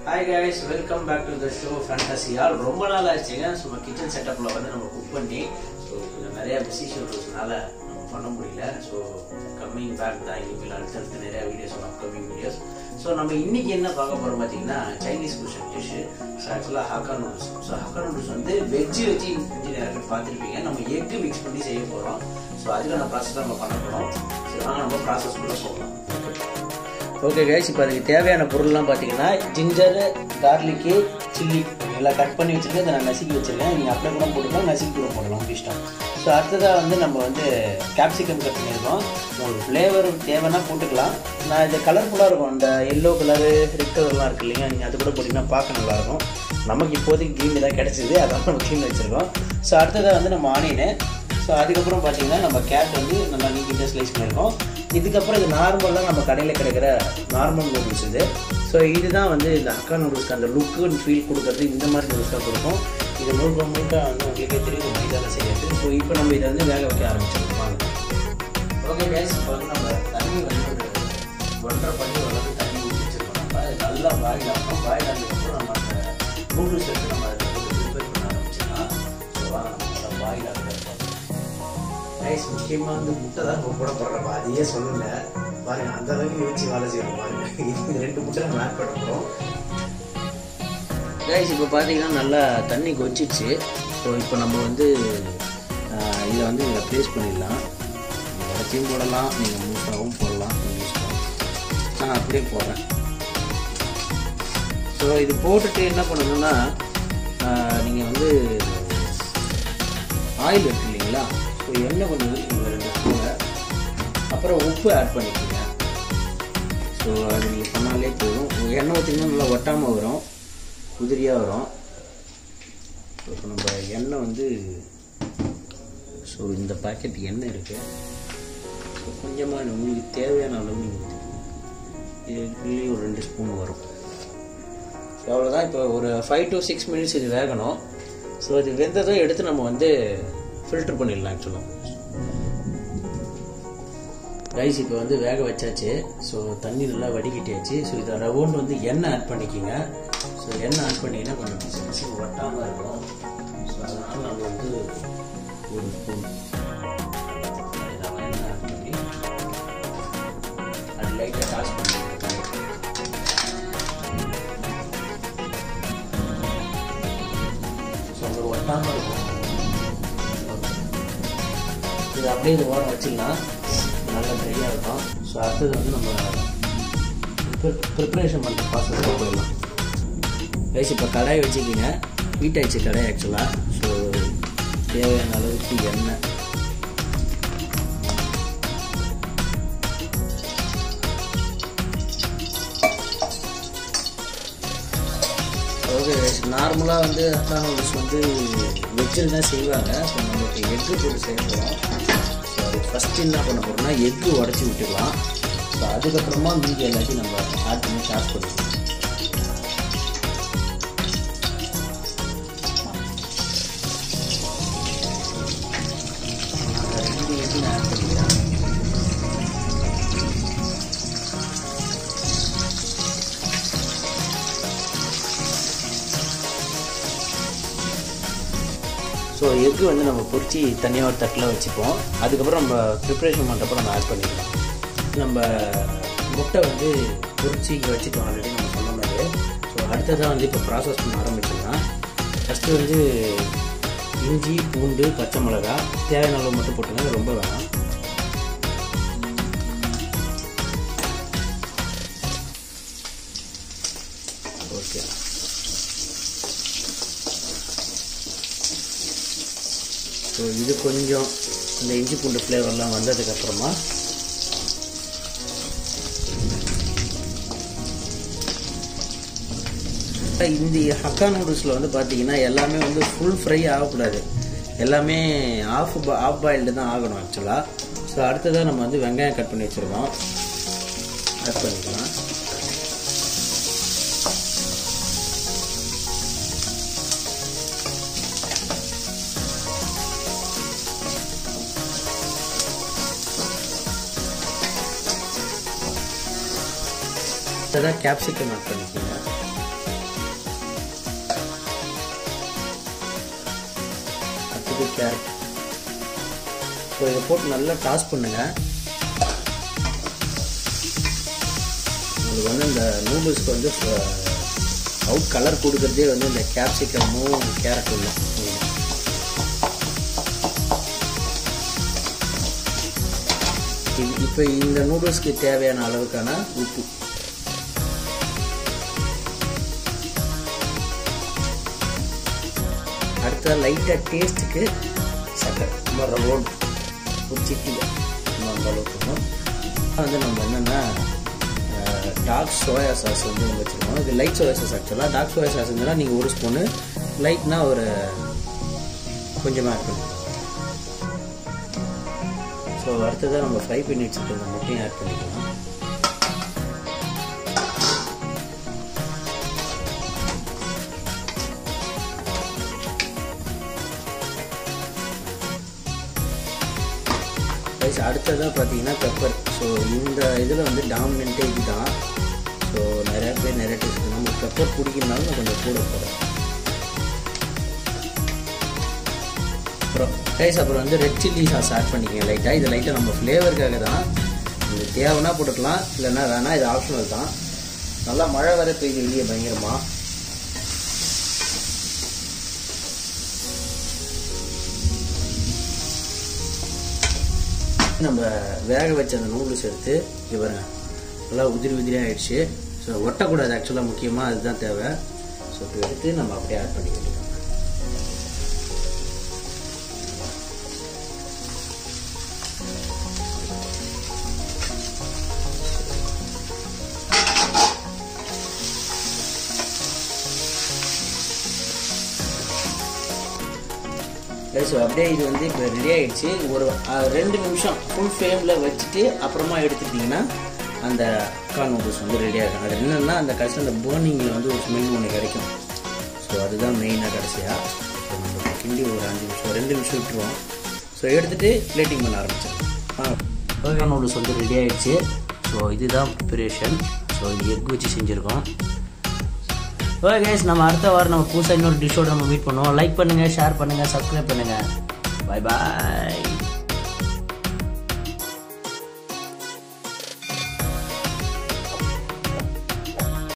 Hi guys welcome back to the show ஃபேண்டசியால் ரொம்ப நாள் ஆச்சுங்க சும்மா கிச்சன் செட்டப்பில் வந்து நம்ம குக் பண்ணி ஸோ கொஞ்சம் நிறைய பிஸி ஷெடியூல்ஸ்னால நம்ம பண்ண முடியல ஸோ கம்மிங் பேக் தான் இனிமேல் அடுத்தடுத்து நிறைய வீடியோஸ் அப்கமிங் வீடியோஸ் ஸோ நம்ம இன்னைக்கு என்ன பார்க்க போகிறோம் பார்த்தீங்கன்னா சைனீஸ் குஷன் டிஷ்ஷு ஸோ ஆக்சுவலாக Hakka noodles so Hakka noodles வந்து வெஜ்ஜு வச்சு செஞ்சு நிறைய பேர் பார்த்துருப்பீங்க நம்ம எக்கு மிக்ஸ் பண்ணி செய்ய போகிறோம் ஸோ அதுக்கான ப்ராசஸ் தான் நம்ம பண்ண போகிறோம் ஸோ ஆனால் நம்ம ப்ராசஸ் கூட போகலாம் ஓகே கைஸ் இப்போ அதுக்கு தேவையான பொருள்லாம் பார்த்தீங்கன்னா ஜிஞ்சரு கார்லிக்கு சில்லி எல்லாம் கட் பண்ணி வச்சுருக்கேன் இதை நான் நசுக்கி வச்சுருக்கேன் நீங்கள் அப்படியே கூட போட்டுக்கலாம் நசுக்கி கூட போடலாம் உங்கள் இஷ்டம் ஸோ அடுத்ததாக வந்து நம்ம வந்து கேப்சிகம் கட் பண்ணியிருக்கோம் உங்களுக்கு ஃப்ளேவர் தேவைன்னா போட்டுக்கலாம் நான் இது கலர்ஃபுல்லாக இருக்கும் இந்த எல்லோ கலரு ரெட் கலர்லாம் இருக்கு இல்லைங்க நீங்கள் அது கூட போட்டிங்கன்னா பார்க்க நல்லாயிருக்கும் நமக்கு இப்போதைக்கு க்ரீன் தான் கிடச்சிது அதான் நம்ம க்ளீன் வச்சுருக்கோம் ஸோ அடுத்ததாக வந்து நம்ம ஆனியனு ஸோ அதுக்கப்புறம் பார்த்தீங்கன்னா நம்ம கேட் வந்து நல்லா நீட்டாக ஸ்லைஸ் பண்ணியிருக்கோம் இதுக்கப்புறம் இது நார்மலாக நம்ம கடையில் கிடைக்கிற நார்மல் நூடுல்ஸ் இது ஸோ இதுதான் வந்து இந்த அக்கா நூடுல்ஸ்க்கு அந்த லுக்கு ஃபீல் கொடுக்கறது இந்த மாதிரி நூடுல்ஸ் தான் கொடுக்கும் இது முழுக்க முழுக்க வந்து உங்களுக்கே தெரியும் மைதாவில் செய்யாது ஸோ இப்போ நம்ம இதை வந்து வேக வைக்க ஆரம்பிச்சிருக்கோம் வாங்க ஓகே கேஸ் இப்போ வந்து நம்ம தண்ணி வந்து ஒரு ஒன்றரை பண்ணி ஓரளவுக்கு தண்ணி ஊற்றி வச்சிருக்கோம் நம்ம அது நல்லா பாயில் ஆகணும் பாயில் ஆனதுக்கப்புறம் நம்ம அந்த நூடுல்ஸ் எடுத்து நம்ம அதை போட்டு ப்ரிப்பேர் பண்ண ஆரம்பிச்சிடலாம் ஸோ வாங்க நம்ம பாயில் ஆகுது ரைஸ் முக்கியமாக வந்து முட்டை தான் ரொம்ப போட போடுறப்ப அதையே சொல்லல பாருங்க அந்த அளவுக்கு யோசிச்சு வேலை செய்யணும் பாருங்க இது ரெண்டு முட்டை நம்ம ஆட் பண்ண போகிறோம் ரைஸ் இப்போ பார்த்தீங்கன்னா நல்லா தண்ணி கொச்சிச்சு ஸோ இப்போ நம்ம வந்து இதை வந்து இதில் ப்ளேஸ் பண்ணிடலாம் உடச்சியும் போடலாம் நீங்கள் முழுசாகவும் போடலாம் உங்க இஷ்டம். நான் அப்படியே போடுறேன் ஸோ இது போட்டுட்டு என்ன பண்ணணும்னா நீங்கள் வந்து ஆயில் இருக்கு இல்லைங்களா ஸோ எண்ணெய் கொஞ்சம் ஊற்றிக்கோங்க ரெண்டு ஸ்பூனை அப்புறம் உப்பு ஆட் பண்ணிக்கோங்க ஸோ அது நீங்கள் பண்ணாலே போதும் எண்ணெய் ஊற்றிங்கன்னா நல்லா ஒட்டாமல் வரும் உதிரியாக வரும் ஸோ இப்போ நம்ம எண்ணெய் வந்து ஸோ இந்த பாக்கெட் எண்ணெய் இருக்குது ஸோ கொஞ்சமாக உங்களுக்கு தேவையான அளவு நீங்கள் ஊற்றிக்கோங்க இதுக்குள்ளேயே ஒரு ரெண்டு ஸ்பூன் வரும் ஸோ அவ்வளோதான் இப்போ ஒரு ஃபைவ் டு சிக்ஸ் மினிட்ஸ் இது வேகணும் ஸோ இது வெந்ததும் எடுத்து நம்ம வந்து ஃபில்டர் பண்ணிடலாம் ஆக்சுவலாக ரைஸ் இப்போ வந்து வேக வச்சாச்சு ஸோ தண்ணி நல்லா வடிகட்டியாச்சு ஸோ இதை ரவுண்ட் வந்து எண்ணெய் ஆட் பண்ணிக்கிங்க ஸோ எண்ணெய் ஆட் பண்ணிங்கன்னா கொஞ்சம் பிசு பிசு ஒட்டாமல் இருக்கும் ஸோ அதனால் நம்ம வந்து ஒரு ஸ்பூன் எண்ணெய் ஆட் பண்ணி அது லைட்டாக டாஸ் பண்ணி ஸோ உங்களுக்கு ஒட்டாமல் இருக்கும் இது அப்படியே இந்த ஓரம் வச்சிடலாம் நல்லா ட்ரையாக இருக்கும் ஸோ அடுத்தது வந்து நம்ம ப்ரிப்பரேஷன் பண்ணுற ப்ராசஸ் போயிடலாம் ரைஸ் இப்போ கடாய் வச்சுக்கிங்க ஹீட் ஆயிடுச்சு கடாய் ஆக்சுவலாக ஸோ தேவையான அளவுக்கு எண்ணெய் ஓகே நார்மலாக வந்து அக்கா நூடுல்ஸ் வந்து வெஜ்ஜில் தான் செய்வாங்க ஸோ நமக்கு எக்கு போட்டு செய்ய போகிறோம் ஸோ அது ஃபஸ்ட்டு என்ன பண்ண போகிறோம்னா எக்கு உடச்சி விட்டுக்கலாம் ஸோ அதுக்கப்புறமா மீதி எல்லாத்தையும் நம்ம ஆட் பண்ணி சார்ஜ் பண்ணிக்கலாம் நான் ரெண்டு எக்கு நான் ஆட் பண்ணிக்கிறேன் ஸோ எக்கு வந்து நம்ம பொரிச்சு தனியாக ஒரு தட்டில் வச்சுப்போம் அதுக்கப்புறம் நம்ம ப்ரிப்ரேஷன் பண்ணுறப்போ நம்ம ஆட் பண்ணிக்கலாம் நம்ம முட்டை வந்து பொரிச்சு இங்கே வச்சுட்டோம் ஆல்ரெடி நம்ம சொன்ன மாதிரி ஸோ அடுத்ததாக வந்து இப்போ ப்ராசஸ் பண்ண ஆரம்பிச்சிடலாம் ஃபஸ்ட்டு வந்து இஞ்சி பூண்டு பச்சை மிளகா தேவையான அளவு மட்டும் போட்டுங்க ரொம்ப வேணாம் ஓகே ஸோ இது கொஞ்சம் இந்த இஞ்சி பூண்டு ஃப்ளேவர்லாம் வந்ததுக்கப்புறமா இந்த ஹக்கா நூடுல்ஸில் வந்து பார்த்தீங்கன்னா எல்லாமே வந்து ஃபுல் ஃப்ரை ஆகக்கூடாது எல்லாமே ஆஃப் ஆஃப் பாயில்டு தான் ஆகணும் ஆக்சுவலாக ஸோ அடுத்ததாக நம்ம வந்து வெங்காயம் கட் பண்ணி வச்சுருக்கோம் ஆட் பண்ணிக்கலாம் அடுத்ததாக கேப்சிகம் ஆட் பண்ணிக்கோங்க அடுத்தது கேரட் ஸோ இதை போட்டு நல்லா டாஸ் பண்ணுங்க உங்களுக்கு வந்து இந்த நூடுல்ஸ்க்கு வந்து அவுட் கலர் கொடுக்குறதே வந்து இந்த கேப்சிகமும் கேரட்டும் தான் இது இப்போ இந்த நூடுல்ஸ்க்கு தேவையான அளவுக்கான உப்பு அடுத்த லைட்டாக டேஸ்ட்டுக்கு சக்கரை நம்ம ரவோன் ஒரு சிட்டியில் நம்ம அந்த அளவுக்கு வரும் வந்து நம்ம என்னென்னா டார்க் சோயா சாஸ் வந்து வச்சுருக்கோம் இது லைட் சோயா சாஸ் ஆக்சுவலாக டார்க் சோயா சாஸ் இருந்ததுன்னா நீங்கள் ஒரு ஸ்பூனு லைட்னா ஒரு கொஞ்சமாக இருக்கணும் ஸோ அடுத்ததாக நம்ம ஃப்ரை பண்ணி வச்சுருக்க முட்டையும் ஆட் பண்ணிக்கலாம் ரைஸ் அடுத்ததாக பார்த்தீங்கன்னா பெப்பர் ஸோ இந்த இதில் வந்து டாமினண்ட்டே இது தான் ஸோ நிறைய பேர் நிறைய டேஸ்ட் நம்ம பெப்பர் பிடிக்கிறனால நான் கொஞ்சம் கூட போகிறேன் அப்புறம் ரைஸ் அப்புறம் வந்து ரெட் சில்லி சாஸ் ஆட் பண்ணிக்கங்க லைட்டாக இது லைட்டாக நம்ம ஃப்ளேவருக்காக தான் இது தேவைன்னா போட்டுக்கலாம் இல்லைன்னா வேணாம் இது ஆப்ஷனல் தான் நல்லா மழை வர பெய்யுது வெளியே பயங்கரமாக நம்ம வேக வச்ச அந்த நூடுல்ஸ் எடுத்து இங்கே பாருங்க நல்லா உதிரி உதிரியாக ஆயிடுச்சு ஸோ ஒட்டக்கூடாது ஆக்சுவலாக முக்கியமாக அதுதான் தேவை ஸோ இப்போ எடுத்து நம்ம அப்படியே ஆட் பண்ணி வேண்டியதான் ஸோ அப்படியே இது வந்து இப்போ ரெடி ஆயிடுச்சு ஒரு அஹ், ரெண்டு நிமிஷம் ஃபுல் ஃப்ளேமில் வச்சுட்டு அப்புறமா எடுத்துட்டிங்கன்னா அந்த கான் நூடுல்ஸ் வந்து ரெடி ஆகும் அது என்னென்னா அந்த கடைசி அந்த பேர்னிங்கில் வந்து ஒரு ஸ்மெல் ஒன்று கிடைக்கும் ஸோ அதுதான் மெயினாக கடைசியாக ஸோ நம்ம கிண்டி ஒரு அஞ்சு நிமிஷம் ரெண்டு நிமிஷம் விட்டுருவோம் ஸோ எடுத்துகிட்டு பிளேட்டிங் பண்ண ஆரம்பிச்சிடலாம் பர்கர் நூடுல்ஸ் வந்து ரெடி ஆயிடுச்சு ஸோ இதுதான் ப்ரிப்பரேஷன் ஸோ இது எக் வச்சு செஞ்சுருக்கோம் ஓகே கைஸ் நம்ம அடுத்த வாரம் நம்ம புதுசாக இன்னொரு டிஷ்ஷோட நம்ம மீட் பண்ணுவோம் லைக் பண்ணுங்கள் ஷேர் பண்ணுங்கள் சப்ஸ்கிரைப் பண்ணுங்கள் பை பாய்